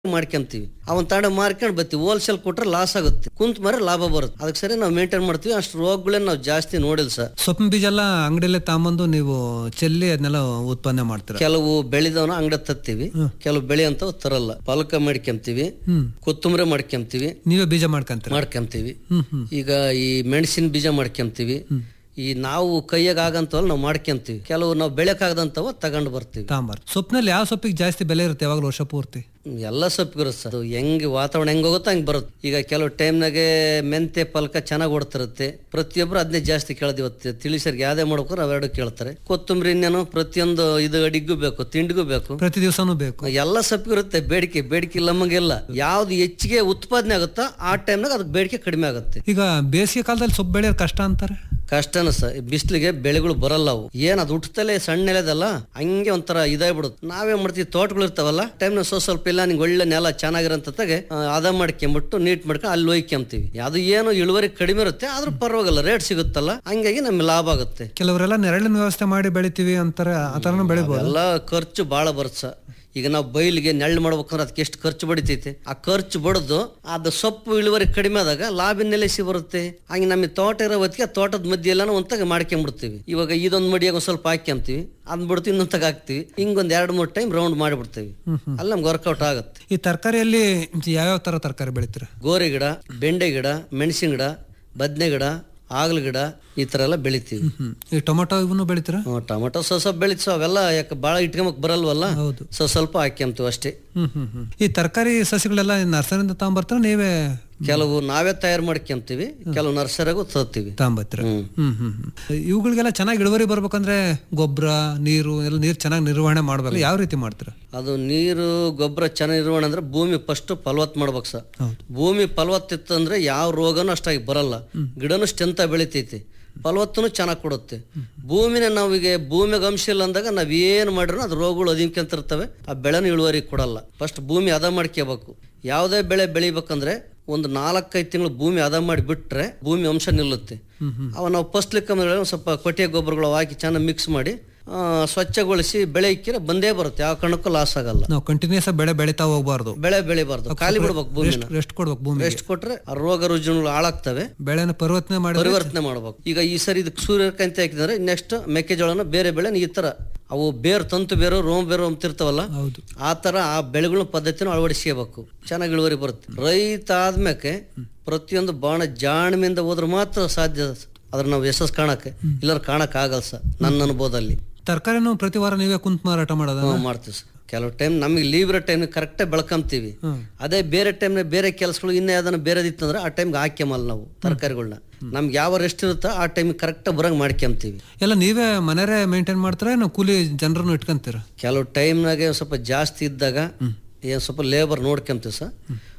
ಮಾಡ್ಕೊಂತೀವಿ ಅವನ್ ತಗೊಂಡು ಮಾರ್ಕೊಂಡು ಬರ್ತೀವಿ ಹೋಲ್ಸೇಲ್ ಕೊಟ್ರೆ ಲಾಸ್ ಆಗುತ್ತೆ ಕುಂತ್ ಮರ ಲಾಭ ಬರುತ್ತೆ ಅದಕ್ಕೆ ಸರಿ ನಾವು ಮೇಂಟೈನ್ ಮಾಡ್ತೀವಿ ಅಷ್ಟು ರೋಗಗಳನ್ನ ನಾವು ಜಾಸ್ತಿ ನೋಡಿಲ್ಲ ಸರ್ ಸೊಪ್ಪಿನ ಬೀಜ ಎಲ್ಲ ಅಂಗಡಿಯಲ್ಲೇ ತಗೊಂಬಂದು ನೀವು ಚೆಲ್ಲಿ ಅದನ್ನೆಲ್ಲ ಉತ್ಪನ್ನ ಮಾಡ್ತೀರಾ ಕೆಲವು ಬೆಳೆದವನ ಅಂಗಡಿ ತತ್ತೀವಿ ಕೆಲವು ಬೆಳೆ ಅಂತ ತರಲ್ಲ ಪಾಲಕ ಮಾಡ್ಕೊಂತೀವಿ ಹ್ಮ್ ಕೊತ್ತಂಬರಿ ಮಾಡ್ಕೊಂತೀವಿ ನೀವೇ ಬೀಜ ಮಾಡ್ಕೊಂತೀರ ಮಾಡ್ಕೊಂತೀವಿ ಹ್ಮ್ ಹ್ಮ್ ಈಗ ಈ ಮೆಣಸಿನ ಬೀಜ ಮಾಡ್ಕೊಂತೀವಿ ಈ ನಾವು ಕೈಯಾಗ ಆಗಂತವಲ್ಲ ನಾವು ಮಾಡ್ಕೊಂತೀವಿ ಕೆಲವು ನಾವು ಬೆಳೆಕಾಗದಂತವ ತಗೊಂಡು ಬರ್ತೀವಿ ತಾಂಬಾರ್ ಸೊಪ್ಪಿನಲ್ಲಿ ಯಾವ ಸೊಪ್ಪಿಗೆ ಜಾಸ್ತಿ ಬೆಲೆ ಇರುತ್ತೆ ಯಾವಾಗಲೂ ವರ್ಷ ಪೂರ್ತಿ ಎಲ್ಲ ಸೊಪ್ಪಿರುತ್ತೆ ಸರ್ ಅದು ಹೆಂಗ್ ವಾತಾವರಣ ಹೆಂಗ್ ಹೋಗುತ್ತೋ ಹಂಗೆ ಬರುತ್ತೆ ಈಗ ಕೆಲವು ಟೈಮ್ನಾಗೆ ಮೆಂತೆ ಪಲ್ಕ ಚೆನ್ನಾಗಿ ಓಡ್ತಿರುತ್ತೆ ಪ್ರತಿಯೊಬ್ಬರು ಅದನ್ನೇ ಜಾಸ್ತಿ ಕೇಳೋದು ಇವತ್ತು ತಿಳಿಸರ್ಗೆ ಯಾವ್ದೇ ಮಾಡ್ಬೇಕಾದ್ರೆ ಅವೆರಡು ಕೇಳ್ತಾರೆ ಕೊತ್ತಂಬರಿ ಇನ್ನೇನು ಪ್ರತಿಯೊಂದು ಇದು ಅಡಿಗೂ ಬೇಕು ತಿಂಡಿಗೂ ಬೇಕು ಪ್ರತಿ ದಿವಸನೂ ಬೇಕು ಎಲ್ಲ ಸೊಪ್ಪಿಗೆ ಇರುತ್ತೆ ಬೇಡಿಕೆ ಬೇಡಿಕೆ ಇಲ್ಲ ನಮಗೆಲ್ಲ ಯಾವ್ದು ಹೆಚ್ಚಿಗೆ ಉತ್ಪಾದನೆ ಆಗುತ್ತೋ ಆ ಟೈಮ್ನಾಗ ಅದಕ್ಕೆ ಬೇಡಿಕೆ ಕಡಿಮೆ ಆಗುತ್ತೆ ಈಗ ಬೇಸಿಗೆ ಕಾಲದಲ್ಲಿ ಸೊಪ್ಪು ಬೆಳೆಯೋದು ಕಷ್ಟ ಅಂತಾರೆ ಕಷ್ಟನ ಸರ್ ಬಿಸಿಲಿಗೆ ಬೆಳೆಗಳು ಬರಲ್ಲ ಅವು ಏನ್ ಅದು ಹುಟ್ಟತಲೇ ಸಣ್ಣ ನೆಲದಲ್ಲ ಹಂಗೆ ಒಂಥರ ಇದಾಗ್ಬಿಡುತ್ತೆ ನಾವೇ ಮಾಡ್ತೀವಿ ತೋಟಗಳು ಇರ್ತಾವಲ್ಲ ಟೈಮ್ ಸೊ ಸ್ವಲ್ಪ ಇಲ್ಲ ನಿಂಗೆ ಒಳ್ಳೆ ನೆಲ ಚೆನ್ನಾಗಿರೋಂತಾಗೆ ಅದ ಮಾಡ್ಕೊಂಬಿಟ್ಟು ನೀಟ್ ಮಾಡ್ಕೊಂಡು ಅಲ್ಲಿ ಒಯ್ಕೊಂತೀವಿ ಅದು ಏನು ಇಳುವರಿ ಕಡಿಮೆ ಇರುತ್ತೆ ಆದ್ರೂ ಪರವಾಗಿಲ್ಲ ರೇಟ್ ಸಿಗುತ್ತಲ್ಲ ಹಂಗಾಗಿ ನಮ್ಗೆ ಲಾಭ ಆಗುತ್ತೆ ಕೆಲವರೆಲ್ಲ ನೆರಳಿನ ವ್ಯವಸ್ಥೆ ಮಾಡಿ ಬೆಳಿತೀವಿ ಅಂತಾರೆ ಆ ಥರನೂ ಬೆಳಿಬೋದು ಎಲ್ಲ ಖರ್ಚು ಭಾಳ ಬರುತ್ತೆ ಸರ್ ಈಗ ನಾವು ಬೈಲಿಗೆ ನೆಳ್ಳು ಮಾಡ್ಬೇಕಂದ್ರೆ ಅದಕ್ಕೆ ಎಷ್ಟು ಖರ್ಚು ಬಡಿತೈತೆ ಆ ಖರ್ಚು ಬಡ್ದು ಅದು ಸೊಪ್ಪು ಇಳುವರಿ ಕಡಿಮೆ ಆದಾಗ ಲಾಭಿನ ನೆಲೆಸಿ ಬರುತ್ತೆ ಹಂಗೆ ನಮಗೆ ತೋಟ ಇರೋ ಹೊತ್ತಿಗೆ ಆ ತೋಟದ ಮಧ್ಯೆ ಎಲ್ಲಾನು ಒಂತಾಗ ಮಾಡ್ಕೊಂಡ್ಬಿಡ್ತೀವಿ ಇವಾಗ ಇದೊಂದು ಮಡಿಯಾಗ ಒಂದ್ ಸ್ವಲ್ಪ ಹಾಕ್ಯಂತೀವಿ ಅದ್ ಬಿಡ್ತೀವಿ ಇನ್ನೊಂತಾಗ ಹಾಕ್ತಿವಿ ಹಿಂಗೊಂದ್ ಎರಡು ಮೂರು ಟೈಮ್ ರೌಂಡ್ ಮಾಡಿಬಿಡ್ತೀವಿ ಅಲ್ಲಿ ನಮ್ಗೆ ವರ್ಕೌಟ್ ಆಗುತ್ತೆ ಈ ತರಕಾರಿಯಲ್ಲಿ ಯಾವ್ಯಾವ ತರ ತರಕಾರಿ ಬೆಳಿತೀರ ಗೋರಿ ಗಿಡ ಬೆಂಡೆ ಗಿಡ ಮೆಣಸಿನ ಗಿಡ ಬದನೆ ಗಿಡ ಆಗ್ಲ ಗಿಡ ಈ ತರ ಎಲ್ಲ ಬೆಳಿತೀವಿ ಹ್ಮ್ ಈ ಟೊಮೊಟೊ ಇವನು ಬೆಳಿತೀರ ಹ್ಮ್, ಟೊಮೆಟೊ ಸ್ವಲ್ಪ ಸ್ವಲ್ಪ ಬೆಳಿತೀವಿ ಅವೆಲ್ಲ ಯಾಕೆ ಭಾಳ ಇಟ್ಕೊಂಬಕ್ ಬರಲ್ವಲ್ಲ ಹೌದು ಸೊ ಸ್ವಲ್ಪ ಹಾಕ್ಯಂತೀವಿ ಅಷ್ಟೇ ಹ್ಮ್ ಹ್ಮ್ ಹ್ಮ್ ಈ ತರಕಾರಿ ಸಸಿಗಳೆಲ್ಲ ನರ್ಸರಿಯಿಂದ ತಗೊಂಬರ್ತಾರ ನೀವೇ ಕೆಲವು ನಾವೇ ತಯಾರು ಮಾಡ್ಕೊಂತೀವಿ ಕೆಲವು ನರ್ಸರಿಗೂ ತರ್ತೀವಿ ತಗೊಂಬರ್ತೀರ ಹ್ಮ್. ಹ್ಮ್ ಹ್ಮ್ ಹ್ಮ್ ಇವುಗಳಿಗೆಲ್ಲ ಚೆನ್ನಾಗಿ ಇಳುವರಿ ಬರ್ಬೇಕಂದ್ರೆ ಗೊಬ್ಬರ ನೀರು ಎಲ್ಲ ನೀರು ಚೆನ್ನಾಗಿ ನಿರ್ವಹಣೆ ಮಾಡ್ಬೇಕು ಯಾವ ರೀತಿ ಮಾಡ್ತೀರಾ ಅದು ನೀರು ಗೊಬ್ಬರ ಚೆನ್ನಾಗಿ ನಿರ್ವಹಣೆ ಅಂದ್ರೆ ಭೂಮಿ ಫಸ್ಟ್ ಫಲವತ್ ಮಾಡ್ಬೇಕು ಸರ್ ಹೌದು ಭೂಮಿ ಫಲವತ್ ಇತ್ತಂದ್ರೆ ಯಾವ ರೋಗನೂ ಅಷ್ಟಾಗಿ ಬರಲ್ಲ ಗಿಡನೂ ಸ್ಟ್ರೆಂತ ಬೆಳಿತೈತಿ ಫಲವತ್ತೂ ಚೆನ್ನಾಗಿ ಕೊಡುತ್ತೆ ಭೂಮಿನ ನಾವೀಗ ಭೂಮಿಗೆ ಅಂಶ ಇಲ್ಲ ಅಂದಾಗ ನಾವೇನು ಮಾಡಿದ್ರು ಅದು ರೋಗಗಳು ಅದಿಮ್ಕೊಂತಿರ್ತವೆ ಆ ಬೆಳೆನ ಇಳುವರಿ ಕೊಡಲ್ಲ ಫಸ್ಟ್ ಭೂಮಿ ಹದ ಮಾಡ್ಕೋಬೇಕು ಯಾವುದೇ ಬೆಳೆ ಬೆಳಿಬೇಕಂದ್ರೆ ಒಂದು ನಾಲ್ಕೈದು ತಿಂಗಳು ಭೂಮಿ ಹದ ಮಾಡಿ ಬಿಟ್ರೆ ಭೂಮಿ ಅಂಶ ನಿಲ್ಲುತ್ತೆ ಅವ ನಾವು ಫಸ್ಟ್ಲಿಕ್ಕೆ ಒಂದು ಸ್ವಲ್ಪ ಕೊಟ್ಟಿಗೆ ಗೊಬ್ಬರಗಳು ಹಾಕಿ ಚೆನ್ನಾಗಿ ಮಿಕ್ಸ್ ಮಾಡಿ ಆ, ಸ್ವಚ್ಛಗೊಳಿಸಿ ಬೆಳೆ ಇಕ್ಕಿದ್ರೆ ಬಂದೇ ಬರುತ್ತೆ ಯಾವ ಕಾರಣಕ್ಕೂ ಲಾಸ್ ಆಗಲ್ಲ ನಾವು ಕಂಟಿನ್ಯೂಸ್ ಬೆಳೆ ಬೆಳಿತಾ ಹೋಗ್ಬಾರ್ದು ಬೆಳೆ ಬೆಳಿಬಾರ್ದು ಖಾಲಿ ಬಿಡ್ಬೇಕು ಭೂಮಿನ ರೆಸ್ಟ್ ಕೊಡ್ಬೇಕು ಭೂಮಿ ರೆಸ್ಟ್ ಕೊಟ್ರೆ ಆ ರೋಗ ರುಜಿನಗಳು ಹಾಳಾಗ್ತವೆ ಬೆಳೆನ ಪರಿವರ್ತನೆ ಮಾಡಿ ಪರಿವರ್ತನೆ ಮಾಡ್ಬೇಕು ಈಗ ಈ ಸರಿ ಇದಕ್ಕೆ ಸೂರ್ಯಕಾಂತಿ ಹಾಕಿದ್ರೆ ನೆಕ್ಸ್ಟ್ ಮೆಕ್ಕೆಜೋಳನ ಬೇರೆ ಬೆಳೆ ಈ ತರ ಅವು ಬೇರು ತಂತು ಬೇರು ರೋಮ ಬೇರು ಅಂತಿರ್ತಾವಲ್ಲ ಹೌದು ಆ ತರ ಆ ಬೆಳೆಗಳ ಪದ್ಧತಿನ ಅಳವಡಿಸ್ಕೋಬೇಕು ಚೆನ್ನಾಗಿ ಇಳುವರಿ ಬರುತ್ತೆ ರೈತ ಆದ್ಮೇಲೆ ಪ್ರತಿಯೊಂದು ಬಾಣ ಜಾಣ್ಮೆಯಿಂದ ಹೋದ್ರೆ ಮಾತ್ರ ಸಾಧ್ಯ ಅದ್ರ ನಾವು ಯಶಸ್ ಕಾಣಕ್ಕೆ ಇಲ್ಲಾರ ಕಾಣಕ್ ಆಗಲ್ಲ ಸರ್ ನನ್ನ ಅನುಭವದಲ್ಲಿ ತರಕಾರಿನೂ ಪ್ರತಿ ವಾರ ನೀವೇ ಕುಂತ್ ಮಾರಾಟ ಮಾಡೋದ ಹ್ಮ್, ಮಾಡ್ತೀವಿ ಸರ್ ಕೆಲವು ಟೈಮ್ ನಮಗೆ ಲೀವ್ ಇರೋ ಟೈಮ್ ಕರೆಕ್ಟೇ ಬೆಳ್ಕೊಂತೀವಿ ಹ್ಮ್. ಅದೇ ಬೇರೆ ಟೈಮ್ನ ಬೇರೆ ಕೆಲಸಗಳು ಇನ್ನೇ ಅದನ್ನ ಬೇರೆದಿತ್ತಂದ್ರೆ ಆ ಟೈಮ್ಗೆ ಹಾಕ್ಯಮಲ್ಲ ನಾವು ತರಕಾರಿಗಳನ್ನ ನಮ್ಗೆ ಯಾವ ರೆಸ್ಟ್ ಇರುತ್ತೋ ಆ ಟೈಮ್ ಕರೆಕ್ಟ್ ಬರಂಗ್ ಮಾಡ್ಕೊಂತೀವಿ ಎಲ್ಲ ನೀವೇ ಮನೆಯೇ ಮೇಂಟೈನ್ ಮಾಡ್ತೀರಾ ನಾವು ಕೂಲಿ ಜನರನ್ನು ಇಟ್ಕೊಂತೀರ ಕೆಲವು ಟೈಮ್ನಾಗೆ ಸ್ವಲ್ಪ ಜಾಸ್ತಿ ಇದ್ದಾಗ ಏನು ಸ್ವಲ್ಪ ಲೇಬರ್ ನೋಡ್ಕೊಂತೀವಿ ಸರ್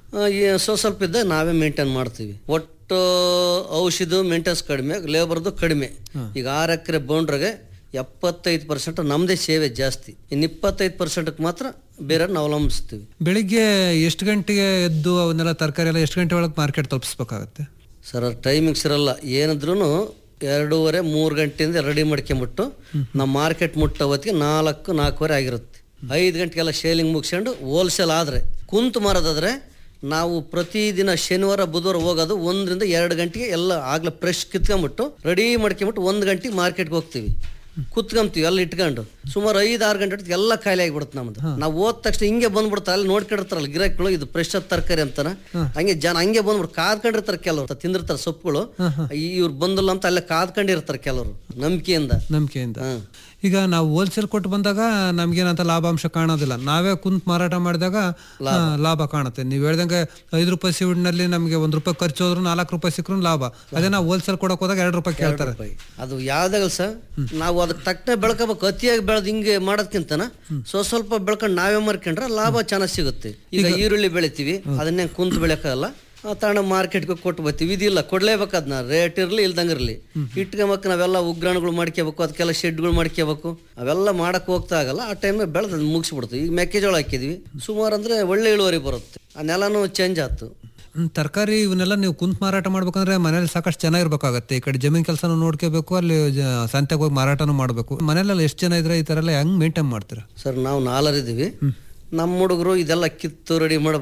ಸೊ ಸ್ವಲ್ಪ ಇದ್ದಾಗ ನಾವೇ ಮೇಂಟೈನ್ ಮಾಡ್ತೀವಿ ಒಟ್ಟು ಔಷಧ ಮೇಂಟೆನ್ಸ್ ಕಡಿಮೆ ಲೇಬರ್ದು ಕಡಿಮೆ ಈಗ ಆರು ಎಕರೆ ಬೌಂಡ್ರಿಗೆ ಎಪ್ಪತ್ತೈದು ಪರ್ಸೆಂಟ್ ನಮ್ಮದೇ ಸೇವೆ ಜಾಸ್ತಿ ಇನ್ನು ಇಪ್ಪತ್ತೈದು ಪರ್ಸೆಂಟ್ಗೆ ಮಾತ್ರ ಬೇರೆಯವ್ರನ್ನ ಅವಲಂಬಿಸ್ತೀವಿ ಬೆಳಿಗ್ಗೆ ಎಷ್ಟು ಗಂಟೆಗೆ ಎದ್ದು ಅವನ್ನೆಲ್ಲ ತರಕಾರಿ ಎಲ್ಲ ಎಷ್ಟು ಗಂಟೆ ಒಳಗೆ ಮಾರ್ಕೆಟ್ ತಲುಪಿಸ್ಬೇಕಾಗತ್ತೆ ಸರ್ ಟೈಮಿಂಗ್ಸ್ ಇರಲ್ಲ ಏನಿದ್ರು ಎರಡೂವರೆ ಮೂರು ಗಂಟೆಯಿಂದ ರೆಡಿ ಮಾಡ್ಕೊಂಬಿಟ್ಟು ನಮ್ಮ ಮಾರ್ಕೆಟ್ ಮುಟ್ಟೋ ಹೊತ್ತಿಗೆ ನಾಲ್ಕು ನಾಲ್ಕೂವರೆ ಆಗಿರುತ್ತೆ ಐದು ಗಂಟೆಗೆಲ್ಲ ಶೇಲಿಂಗ್ ಮುಗಿಸ್ಕೊಂಡು ಹೋಲ್ಸೇಲ್ ಆದರೆ ಕುಂತು ಮಾರೋದಾದ್ರೆ ನಾವು ಪ್ರತಿದಿನ ಶನಿವಾರ ಬುಧವಾರ ಹೋಗೋದು ಒಂದರಿಂದ ಎರಡು ಗಂಟೆಗೆ ಎಲ್ಲ ಆಗ್ಲೇ ಫ್ರೆಶ್ ಕಿತ್ಕೊಂಬಿಟ್ಟು ರೆಡಿ ಮಾಡ್ಕೊಂಬಿಟ್ಟು ಒಂದು ಗಂಟೆಗೆ ಮಾರ್ಕೆಟ್ಗೆ ಹೋಗ್ತೀವಿ ಕುತ್ಕೊಂತೀವಿ ಎಲ್ಲ ಇಟ್ಕೊಂಡು ಸುಮಾರು ಐದು ಆರು ಗಂಟೆ ಹೊತ್ತಿಗೆ ಎಲ್ಲ ಖಾಲಿ ಆಗಿಬಿಡುತ್ತೆ ನಮ್ದು ನಾವು ಹೋದ ತಕ್ಷಣ ಹಿಂಗೆ ಬಂದ್ಬಿಡ್ತಾರೆ ಅಲ್ಲಿ ನೋಡ್ಕೊಂಡಿರ್ತಾರಲ್ಲ ಗಿರಾಕಿಗಳು ಇದು ಫ್ರೆಶ್ ತರಕಾರಿ ಅಂತಾನ ಹಂಗೆ ಜನ ಹಂಗೆ ಬಂದ್ಬಿಟ್ಟು ಕಾದ್ಕೊಂಡಿರ್ತಾರೆ ಕೆಲವರು ತಿಂದಿರ್ತಾರೆ ಸೊಪ್ಪುಗಳು ಇವ್ರು ಬಂದಿಲ್ಲ ಅಂತ ಅಲ್ಲೇ ಕಾದ್ಕೊಂಡಿರ್ತಾರೆ ಕೆಲವರು ನಂಬಿಕೆಯಿಂದ ನಂಬಿಕೆಯಿಂದ ಹ್ಮ್. ಈಗ ನಾವು ಹೋಲ್ಸೇಲ್ ಕೊಟ್ಟು ಬಂದಾಗ ನಮ್ಗೇನಂತ ಲಾಭಾಂಶ ಕಾಣೋದಿಲ್ಲ ನಾವೇ ಕುಂತ್ ಮಾರಾಟ ಮಾಡಿದಾಗ ಆ, ಲಾಭ ಕಾಣುತ್ತೆ ನೀವು ಹೇಳ್ದಂಗೆ ಐದು ರೂಪಾಯಿ ಸೀಡ್ನಲ್ಲಿ ನಮಗೆ ಒಂದ್ ರೂಪಾಯಿ ಖರ್ಚು ಹೋದ್ರು ನಾಲ್ಕು ರೂಪಾಯಿ ಸಿಕ್ಕರು ಲಾಭ ಅದೇ ನಾವು ಹೋಲ್ಸೇಲ್ ಕೊಡಕ್ ಹೋದಾಗ ಎರಡು ರೂಪಾಯಿ ಕೇಳ್ತಾರೆ ಅದು ಯಾವ್ದಾಗಲ್ಲ ಸರ್ ನಾವು ಅದಕ್ಕೆ ತಕ್ಕ ಬೆಳ್ಕೋಬೇಕು ಅತಿಯಾಗಿ ಬೆಳೆದು ಹಿಂಗೆ ಮಾಡೋದ್ಕಿಂತನ ಸೊ ಸ್ವಲ್ಪ ಬೆಳ್ಕೊಂಡು ನಾವೇ ಮಾರ್ಕೊಂಡ್ರೆ ಲಾಭ ಚೆನ್ನಾಗಿ ಸಿಗುತ್ತೆ ಈಗ ಈರುಳ್ಳಿ ಬೆಳಿತೀವಿ ಅದನ್ನೇ ಕುಂತು ಬೆಳೆಯೋಕ್ಕಾಗಲ್ಲ ತಗೊಂಡು ಮಾರ್ಕೆಟ್ಗೆ ಕೊಟ್ಟು ಬರ್ತೀವಿ ಇದಿಲ್ಲ ಕೊಡ್ಲೇಬೇಕು ಅದನ್ನ ರೇಟ್ ಇರಲಿ ಇಲ್ದಂಗೆ ಇರಲಿ ಇಟ್ಕೊಂಬೇಕು ನಾವೆಲ್ಲ ಉಗ್ರಾಣಗಳು ಮಾಡ್ಕೋಬೇಕು ಅದಕ್ಕೆಲ್ಲ ಶೆಡ್ಗಳು ಮಾಡ್ಕೋಬೇಕು ಅವೆಲ್ಲ ಮಾಡಕ್ ಹೋಗ್ತಾ ಆಗಲ್ಲ ಆ ಟೈಮ್ ಬೆಳೆದು ಅದನ್ನ ಮುಗಿಸ್ಬಿಡ್ತೀವಿ ಈಗ ಮೆಕ್ಕೆಜೋಳ ಹಾಕಿದ್ವಿ ಸುಮಾರು ಅಂದ್ರೆ ಒಳ್ಳೆ ಇಳುವರಿ ಬರುತ್ತೆ ಆ ನೆಲನೂ ಚೇಂಜ್ ಆಯ್ತು ಹ್ಮ್, ತರಕಾರಿ ಇವನ್ನೆಲ್ಲ ನೀವು ಕುಂತ್ ಮಾರಾಟ ಮಾಡ್ಬೇಕಂದ್ರೆ ಮನೇಲಿ ಸಾಕಷ್ಟು ಜನ ಇರ್ಬೇಕಾಗತ್ತೆ ಈ ಕಡೆ ಜಮೀನ್ ಕೆಲಸನೂ ನೋಡ್ಕೋಬೇಕು ಅಲ್ಲಿ ಜ- ಸಂತೆಗೆ ಹೋಗಿ ಮಾರಾಟನೂ ಮಾಡ್ಬೇಕು ಮನೇಲೆಲ್ಲ ಎಷ್ಟು ಜನ ಇದ್ರೆ ಈ ತರ ಎಲ್ಲ ಹೆಂಗ್ ಮೇಂಟೈನ್ ಮಾಡ್ತೀರಾ ಸರ್ ನಾವು ನಾಲ್ವರಿದ್ದೀವಿ ನಮ್ಮ ಹುಡುಗರು ಇದೆಲ್ಲ ಕಿತ್ತು ರೆಡಿ ಮಾಡಿ